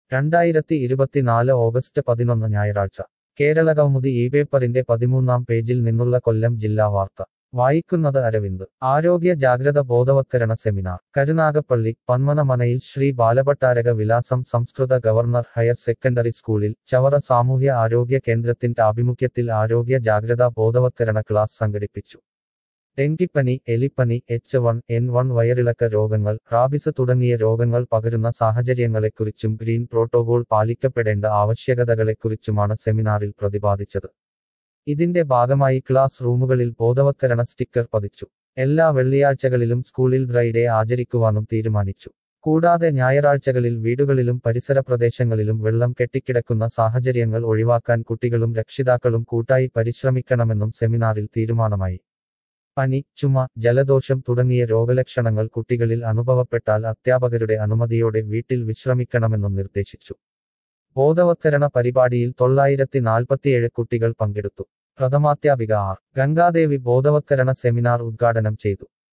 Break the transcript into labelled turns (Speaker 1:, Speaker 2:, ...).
Speaker 1: രണ്ടായിരത്തി ഇരുപത്തിനാല് ഓഗസ്റ്റ് പതിനൊന്ന് ഞായറാഴ്ച കേരളകൗമുദി ഈ പേപ്പറിന്റെ പതിമൂന്നാം പേജിൽ നിന്നുള്ള കൊല്ലം ജില്ലാ വാർത്ത വായിക്കുന്നത് അരവിന്ദ് ആരോഗ്യ ജാഗ്രത ബോധവത്കരണ സെമിനാർ കരുനാഗപ്പള്ളി പന്മനമനയിൽ ശ്രീ ബാലഭട്ടാരക വിലാസം സംസ്കൃത ഗവർണർ ഹയർ സെക്കൻഡറി സ്കൂളിൽ ചവറ സാമൂഹ്യ ആരോഗ്യ കേന്ദ്രത്തിന്റെ ആഭിമുഖ്യത്തിൽ ആരോഗ്യ ജാഗ്രതാ ബോധവത്കരണ ക്ലാസ് സംഘടിപ്പിച്ചു ഡെങ്കിപ്പനി എലിപ്പനി എച്ച് വൺ എൻ വൺ വയറിളക്ക രോഗങ്ങൾ റാബിസ് തുടങ്ങിയ രോഗങ്ങൾ പകരുന്ന സാഹചര്യങ്ങളെക്കുറിച്ചും ഗ്രീൻ പ്രോട്ടോകോൾ പാലിക്കപ്പെടേണ്ട ആവശ്യകതകളെക്കുറിച്ചുമാണ് സെമിനാറിൽ പ്രതിപാദിച്ചത് ഇതിന്റെ ഭാഗമായി ക്ലാസ് റൂമുകളിൽ ബോധവത്കരണ സ്റ്റിക്കർ പതിച്ചു എല്ലാ വെള്ളിയാഴ്ചകളിലും സ്കൂളിൽ ഡ്രൈ ഡേ ആചരിക്കുവാനും തീരുമാനിച്ചു കൂടാതെ ഞായറാഴ്ചകളിൽ വീടുകളിലും പരിസര പ്രദേശങ്ങളിലും വെള്ളം കെട്ടിക്കിടക്കുന്ന സാഹചര്യങ്ങൾ ഒഴിവാക്കാൻ കുട്ടികളും രക്ഷിതാക്കളും കൂട്ടായി പരിശ്രമിക്കണമെന്നും സെമിനാറിൽ തീരുമാനമായി പനി ചുമ ജലദോഷം തുടങ്ങിയ രോഗലക്ഷണങ്ങൾ കുട്ടികളിൽ അനുഭവപ്പെട്ടാൽ അധ്യാപകരുടെ അനുമതിയോടെ വീട്ടിൽ വിശ്രമിക്കണമെന്നും നിർദ്ദേശിച്ചു ബോധവത്കരണ പരിപാടിയിൽ തൊള്ളായിരത്തി നാൽപ്പത്തിയേഴ് കുട്ടികൾ പങ്കെടുത്തു പ്രഥമാധ്യാപിക ആർ ഗംഗാദേവി ബോധവത്കരണ സെമിനാർ ഉദ്ഘാടനം ചെയ്തു